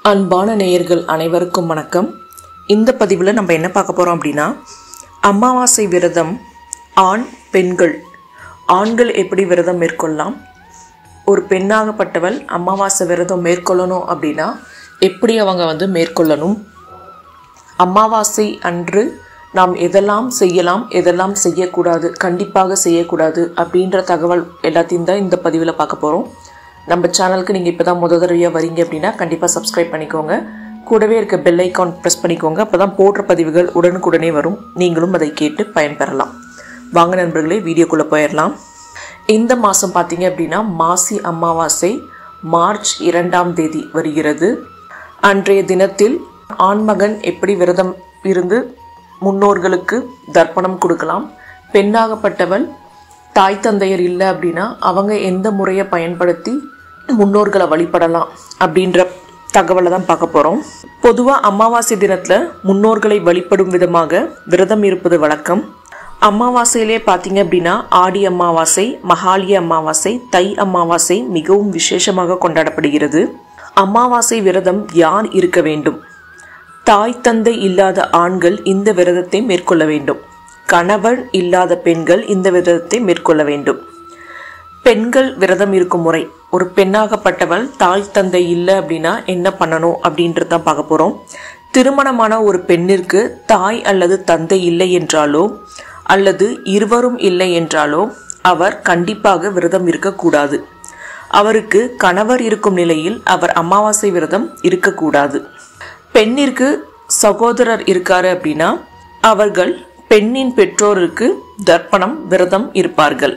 அன்பான நேயர்கள் அனைவருக்கும் வணக்கம் இந்த பதிவில் நம்ம என்ன பார்க்க போகிறோம் அப்படின்னா அமாவாசை விரதம் ஆண் பெண்கள் ஆண்கள் எப்படி விரதம் மேற்கொள்ளலாம் ஒரு பெண்ணாகப்பட்டவள் அமாவாசை விரதம் மேற்கொள்ளணும் அப்படின்னா எப்படி அவங்க வந்து மேற்கொள்ளணும் அமாவாசை அன்று நாம் எதெல்லாம் செய்யலாம் எதெல்லாம் செய்யக்கூடாது கண்டிப்பாக செய்யக்கூடாது அப்படின்ற தகவல் எல்லாத்தையும் தான் இந்த பதிவில் பார்க்க போகிறோம் நம்ம சேனலுக்கு நீங்கள் இப்போ தான் முத தடவையாக வரீங்க அப்படின்னா கண்டிப்பாக சப்ஸ்கிரைப் பண்ணிக்கோங்க கூடவே இருக்க பெல் ஐக்கான் ப்ரெஸ் பண்ணிக்கோங்க அப்போ தான் போடுற பதிவுகள் உடனுக்குடனே வரும் நீங்களும் அதை கேட்டு பயன்பெறலாம் வாங்க நண்பர்களே வீடியோக்குள்ளே போயிடலாம் இந்த மாதம் பார்த்தீங்க அப்படின்னா மாசி அமாவாசை மார்ச் இரண்டாம் தேதி வருகிறது அன்றைய தினத்தில் ஆண்மகன் எப்படி விரதம் இருந்து முன்னோர்களுக்கு தர்ப்பணம் கொடுக்கலாம் பெண்ணாகப்பட்டவள் தாய் தந்தையர் இல்லை அப்படின்னா அவங்க எந்த முறையை பயன்படுத்தி முன்னோர்களை வழிபடலாம் அப்படின்ற தகவலை தான் பார்க்க போகிறோம் பொதுவாக அமாவாசை தினத்தில் முன்னோர்களை வழிபடும் விதமாக விரதம் இருப்பது வழக்கம் அமாவாசையிலே பார்த்தீங்க அப்படின்னா ஆடி அமாவாசை மகாலிய அமாவாசை தை அமாவாசை மிகவும் விசேஷமாக கொண்டாடப்படுகிறது அமாவாசை விரதம் யார் இருக்க வேண்டும் தாய் தந்தை இல்லாத ஆண்கள் இந்த விரதத்தை மேற்கொள்ள வேண்டும் கணவன் இல்லாத பெண்கள் இந்த விரதத்தை மேற்கொள்ள வேண்டும் பெண்கள் விரதம் இருக்கும் முறை ஒரு பெண்ணாகப்பட்டவள் தாய் தந்தை இல்லை அப்படின்னா என்ன பண்ணணும் அப்படின்றது தான் பார்க்க போகிறோம் திருமணமான ஒரு பெண்ணிற்கு தாய் அல்லது தந்தை இல்லை என்றாலோ அல்லது இருவரும் இல்லை என்றாலோ அவர் கண்டிப்பாக விரதம் இருக்கக்கூடாது அவருக்கு கணவர் இருக்கும் நிலையில் அவர் அமாவாசை விரதம் இருக்கக்கூடாது பெண்ணிற்கு சகோதரர் இருக்காரு அப்படின்னா அவர்கள் பெண்ணின் பெற்றோருக்கு தர்ப்பணம் விரதம் இருப்பார்கள்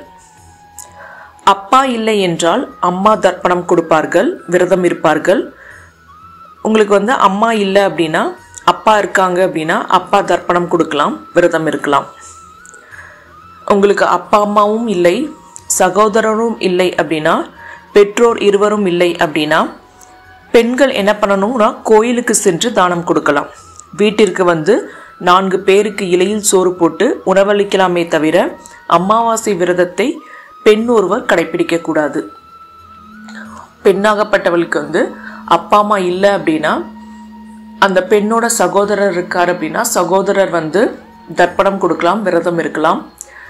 அப்பா இல்லை என்றால் அம்மா தர்ப்பணம் கொடுப்பார்கள் விரதம் இருப்பார்கள் உங்களுக்கு வந்து அம்மா இல்லை அப்படின்னா அப்பா இருக்காங்க அப்படின்னா அப்பா தர்ப்பணம் கொடுக்கலாம் விரதம் இருக்கலாம் உங்களுக்கு அப்பா அம்மாவும் இல்லை சகோதரரும் இல்லை அப்படின்னா பெற்றோர் இருவரும் இல்லை அப்படின்னா பெண்கள் என்ன பண்ணணும்னா கோயிலுக்கு சென்று தானம் கொடுக்கலாம் வீட்டிற்கு வந்து நான்கு பேருக்கு இலையில் சோறு போட்டு உணவளிக்கலாமே தவிர அமாவாசை விரதத்தை பெண் ஒருவர் கடைபிடிக்க கூடாது பெண்ணாகப்பட்டவளுக்கு வந்து அப்பா அம்மா இல்லை அப்படின்னா அந்த பெண்ணோட சகோதரர் இருக்கார் அப்படின்னா சகோதரர் வந்து தர்ப்பணம் கொடுக்கலாம் விரதம் இருக்கலாம்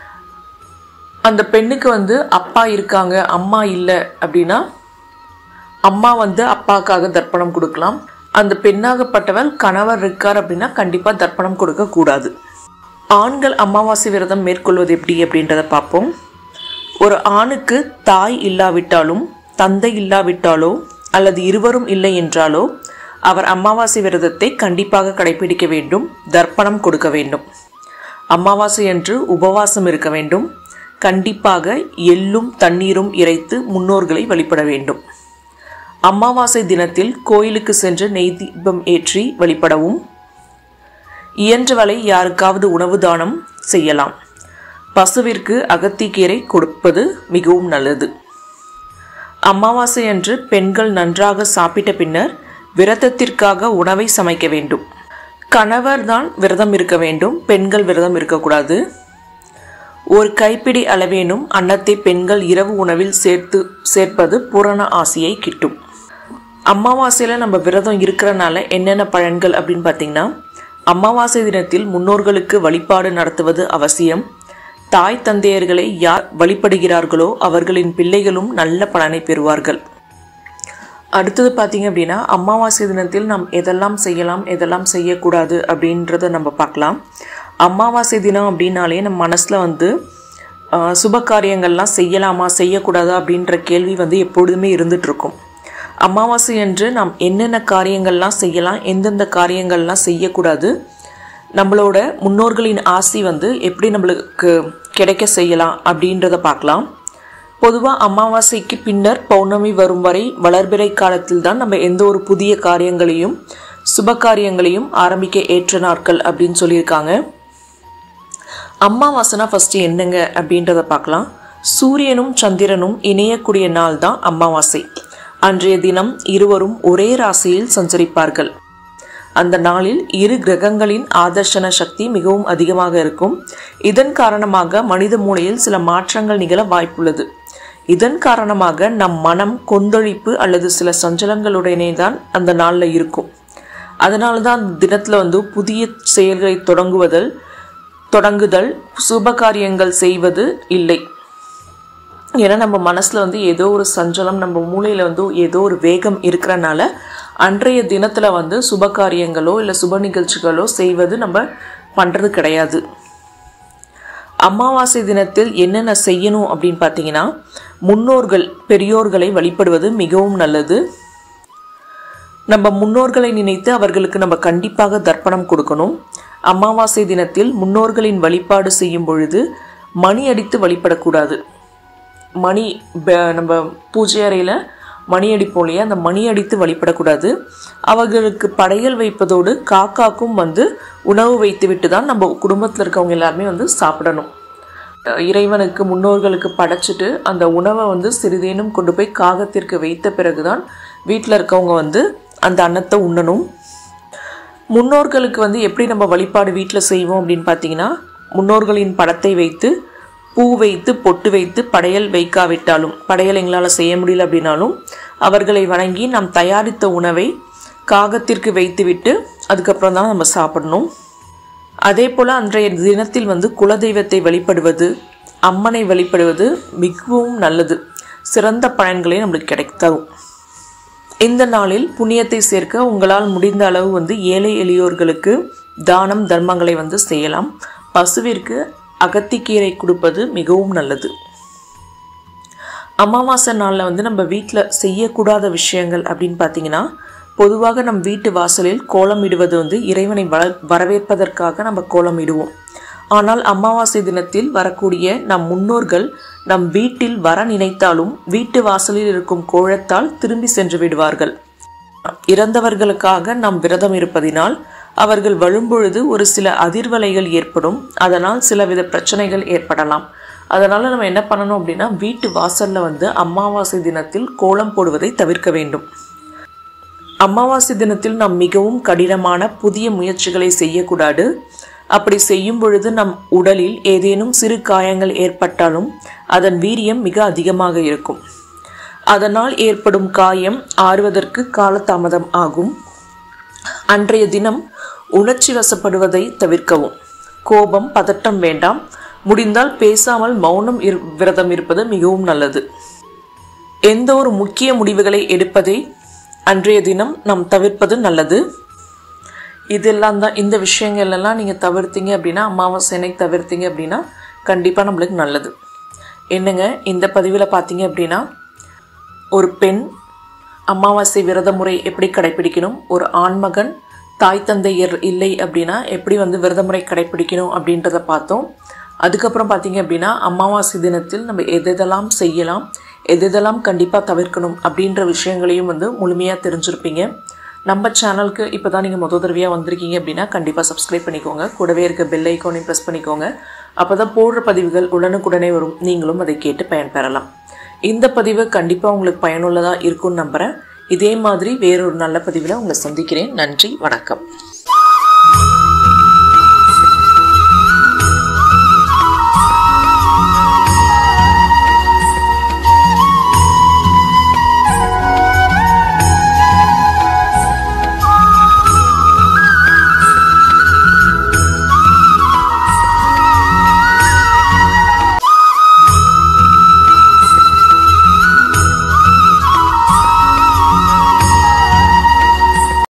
அந்த பெண்ணுக்கு வந்து அப்பா இருக்காங்க அம்மா இல்லை அப்படின்னா அம்மா வந்து அப்பாக்காக தர்ப்பணம் கொடுக்கலாம் அந்த பெண்ணாகப்பட்டவள் கணவர் இருக்கார் அப்படின்னா கண்டிப்பாக தர்ப்பணம் கொடுக்க கூடாது ஆண்கள் அமாவாசை விரதம் மேற்கொள்வது எப்படி அப்படின்றத பார்ப்போம் ஒரு ஆணுக்கு தாய் இல்லாவிட்டாலும் தந்தை இல்லாவிட்டாலோ அல்லது இருவரும் இல்லை என்றாலோ அவர் அமாவாசை விரதத்தை கண்டிப்பாக கடைபிடிக்க வேண்டும் தர்ப்பணம் கொடுக்க வேண்டும் அமாவாசை அன்று உபவாசம் இருக்க வேண்டும் கண்டிப்பாக எள்ளும் தண்ணீரும் இறைத்து முன்னோர்களை வழிபட வேண்டும் அமாவாசை தினத்தில் கோயிலுக்கு சென்று நெய் தீபம் ஏற்றி வழிபடவும் இயன்றவரை யாருக்காவது உணவு தானம் செய்யலாம் பசுவிற்கு அகத்திக்கீரை கொடுப்பது மிகவும் நல்லது அமாவாசை அன்று பெண்கள் நன்றாக சாப்பிட்ட பின்னர் விரதத்திற்காக உணவை சமைக்க வேண்டும் கணவர் தான் விரதம் இருக்க வேண்டும் பெண்கள் விரதம் இருக்கக்கூடாது ஒரு கைப்பிடி அளவேனும் அன்னத்தை பெண்கள் இரவு உணவில் சேர்த்து சேர்ப்பது பூரண ஆசையை கிட்டும் அமாவாசையில் நம்ம விரதம் இருக்கிறனால என்னென்ன பலன்கள் அப்படின்னு பார்த்தீங்கன்னா அமாவாசை தினத்தில் முன்னோர்களுக்கு வழிபாடு நடத்துவது அவசியம் தாய் தந்தையர்களை யார் வழிபடுகிறார்களோ அவர்களின் பிள்ளைகளும் நல்ல பலனை பெறுவார்கள் அடுத்தது பார்த்தீங்க அப்படின்னா அமாவாசை தினத்தில் நாம் எதெல்லாம் செய்யலாம் எதெல்லாம் செய்யக்கூடாது அப்படின்றத நம்ம பார்க்கலாம் அமாவாசை தினம் அப்படின்னாலே நம்ம மனசில் வந்து சுப காரியங்கள்லாம் செய்யலாமா செய்யக்கூடாதா அப்படின்ற கேள்வி வந்து எப்பொழுதுமே இருந்துகிட்ருக்கும் அமாவாசை அன்று நாம் என்னென்ன காரியங்கள்லாம் செய்யலாம் எந்தெந்த காரியங்கள்லாம் செய்யக்கூடாது நம்மளோட முன்னோர்களின் ஆசி வந்து எப்படி நம்மளுக்கு கிடைக்க செய்யலாம் அப்படின்றத பார்க்கலாம் பொதுவாக அமாவாசைக்கு பின்னர் பௌர்ணமி வரும் வரை வளர்பிறை காலத்தில் தான் நம்ம எந்த ஒரு புதிய காரியங்களையும் சுப காரியங்களையும் ஆரம்பிக்க ஏற்ற நாட்கள் அப்படின்னு சொல்லியிருக்காங்க அமாவாசைனா ஃபஸ்ட்டு என்னங்க அப்படின்றத பார்க்கலாம் சூரியனும் சந்திரனும் இணையக்கூடிய நாள் தான் அமாவாசை அன்றைய தினம் இருவரும் ஒரே ராசியில் சஞ்சரிப்பார்கள் அந்த நாளில் இரு கிரகங்களின் ஆதர்ஷன சக்தி மிகவும் அதிகமாக இருக்கும் இதன் காரணமாக மனித மூளையில் சில மாற்றங்கள் நிகழ வாய்ப்புள்ளது இதன் காரணமாக நம் மனம் கொந்தளிப்பு அல்லது சில சஞ்சலங்களுடனே தான் அந்த நாளில் இருக்கும் அதனால தான் அந்த தினத்தில் வந்து புதிய செயல்களை தொடங்குவதல் தொடங்குதல் சுப காரியங்கள் செய்வது இல்லை ஏன்னா நம்ம மனசில் வந்து ஏதோ ஒரு சஞ்சலம் நம்ம மூளையில் வந்து ஏதோ ஒரு வேகம் இருக்கிறனால அன்றைய தினத்தில் வந்து சுப காரியங்களோ இல்லை சுப நிகழ்ச்சிகளோ செய்வது நம்ம பண்ணுறது கிடையாது அமாவாசை தினத்தில் என்னென்ன செய்யணும் அப்படின்னு பார்த்தீங்கன்னா முன்னோர்கள் பெரியோர்களை வழிபடுவது மிகவும் நல்லது நம்ம முன்னோர்களை நினைத்து அவர்களுக்கு நம்ம கண்டிப்பாக தர்ப்பணம் கொடுக்கணும் அமாவாசை தினத்தில் முன்னோர்களின் வழிபாடு செய்யும் பொழுது மணி அடித்து வழிபடக்கூடாது மணி ப- நம்ம பூஜை அறையில் மணி அடிப்போம் இல்லையா அந்த மணி அடித்து வழிபடக்கூடாது அவர்களுக்கு படையல் வைப்பதோடு காக்காக்கும் வந்து உணவு வைத்துவிட்டு தான் நம்ம குடும்பத்தில் இருக்கவங்க எல்லாருமே வந்து சாப்பிடணும் அஹ் இறைவனுக்கு முன்னோர்களுக்கு படைச்சிட்டு அந்த உணவை வந்து சிறிதேனும் கொண்டு போய் காகத்திற்கு வைத்த பிறகுதான் வீட்டில் இருக்கவங்க வந்து அந்த அன்னத்தை உண்ணணும் முன்னோர்களுக்கு வந்து எப்படி நம்ம வழிபாடு வீட்டில் செய்வோம் அப்படின்னு பார்த்தீங்கன்னா முன்னோர்களின் படத்தை வைத்து பூ வைத்து பொட்டு வைத்து படையல் வைக்காவிட்டாலும் படையல் எங்களால் செய்ய முடியல அப்படின்னாலும் அவர்களை வணங்கி நாம் தயாரித்த உணவை காகத்திற்கு வைத்துவிட்டு அதுக்கப்புறம் தான் நம்ம சாப்பிடணும் அதே போல் அன்றைய தினத்தில் வந்து குலதெய்வத்தை வழிபடுவது அம்மனை வழிபடுவது மிகவும் நல்லது சிறந்த பலன்களை நம்மளுக்கு கிடைத்தரும் இந்த நாளில் புண்ணியத்தை சேர்க்க உங்களால் முடிந்த அளவு வந்து ஏழை எளியோர்களுக்கு தானம் தர்மங்களை வந்து செய்யலாம் பசுவிற்கு அகத்திக்கீரை கொடுப்பது மிகவும் நல்லது அமாவாசை நாளில் வந்து நம்ம வீட்டில் செய்யக்கூடாத விஷயங்கள் அப்படின்னு பார்த்தீங்கன்னா பொதுவாக நம் வீட்டு வாசலில் கோலம் இடுவது வந்து இறைவனை வர வரவேற்பதற்காக நம்ம கோலம் இடுவோம் ஆனால் அமாவாசை தினத்தில் வரக்கூடிய நம் முன்னோர்கள் நம் வீட்டில் வர நினைத்தாலும் வீட்டு வாசலில் இருக்கும் கோலத்தால் திரும்பி சென்று விடுவார்கள் இறந்தவர்களுக்காக நாம் விரதம் இருப்பதினால் அவர்கள் வழும்பொழுது ஒரு சில அதிர்வலைகள் ஏற்படும் அதனால் சிலவித பிரச்சனைகள் ஏற்படலாம் அதனால் நம்ம என்ன பண்ணணும் அப்படின்னா வீட்டு வாசலில் வந்து அமாவாசை தினத்தில் கோலம் போடுவதை தவிர்க்க வேண்டும் அமாவாசை தினத்தில் நாம் மிகவும் கடினமான புதிய முயற்சிகளை செய்யக்கூடாது அப்படி செய்யும் பொழுது நம் உடலில் ஏதேனும் சிறு காயங்கள் ஏற்பட்டாலும் அதன் வீரியம் மிக அதிகமாக இருக்கும் அதனால் ஏற்படும் காயம் ஆறுவதற்கு காலதாமதம் ஆகும் அன்றைய தினம் உணர்ச்சி வசப்படுவதை தவிர்க்கவும் கோபம் பதட்டம் வேண்டாம் முடிந்தால் பேசாமல் மௌனம் இரு விரதம் இருப்பது மிகவும் நல்லது எந்த ஒரு முக்கிய முடிவுகளை எடுப்பதை அன்றைய தினம் நாம் தவிர்ப்பது நல்லது இதெல்லாம் தான் இந்த விஷயங்கள் எல்லாம் நீங்கள் தவிர்த்தீங்க அப்படின்னா அமாவாசை அன்னைக்கு தவிர்த்தீங்க அப்படின்னா கண்டிப்பாக நம்மளுக்கு நல்லது என்னங்க இந்த பதிவில் பார்த்தீங்க அப்படின்னா ஒரு பெண் அமாவாசை விரத முறை எப்படி கடைபிடிக்கணும் ஒரு ஆண்மகன் தாய் தந்தையர் இல்லை அப்படின்னா எப்படி வந்து விரத முறை கடைபிடிக்கணும் அப்படின்றத பார்த்தோம் அதுக்கப்புறம் பார்த்தீங்க அப்படின்னா அமாவாசை தினத்தில் நம்ம எதெதெல்லாம் செய்யலாம் எதெதெல்லாம் கண்டிப்பாக தவிர்க்கணும் அப்படின்ற விஷயங்களையும் வந்து முழுமையாக தெரிஞ்சிருப்பீங்க நம்ம சேனலுக்கு இப்போ தான் நீங்கள் முத தடவையாக வந்திருக்கீங்க அப்படின்னா கண்டிப்பாக சப்ஸ்கிரைப் பண்ணிக்கோங்க கூடவே இருக்க பெல் ஐக்கானையும் ப்ரெஸ் பண்ணிக்கோங்க அப்போ தான் போடுற பதிவுகள் உடனுக்குடனே வரும் நீங்களும் அதை கேட்டு பயன்பெறலாம் இந்த பதிவு கண்டிப்பாக உங்களுக்கு பயனுள்ளதாக இருக்கும்னு நம்புகிறேன் இதே மாதிரி வேறொரு நல்ல பதிவில் உங்களை சந்திக்கிறேன் நன்றி வணக்கம்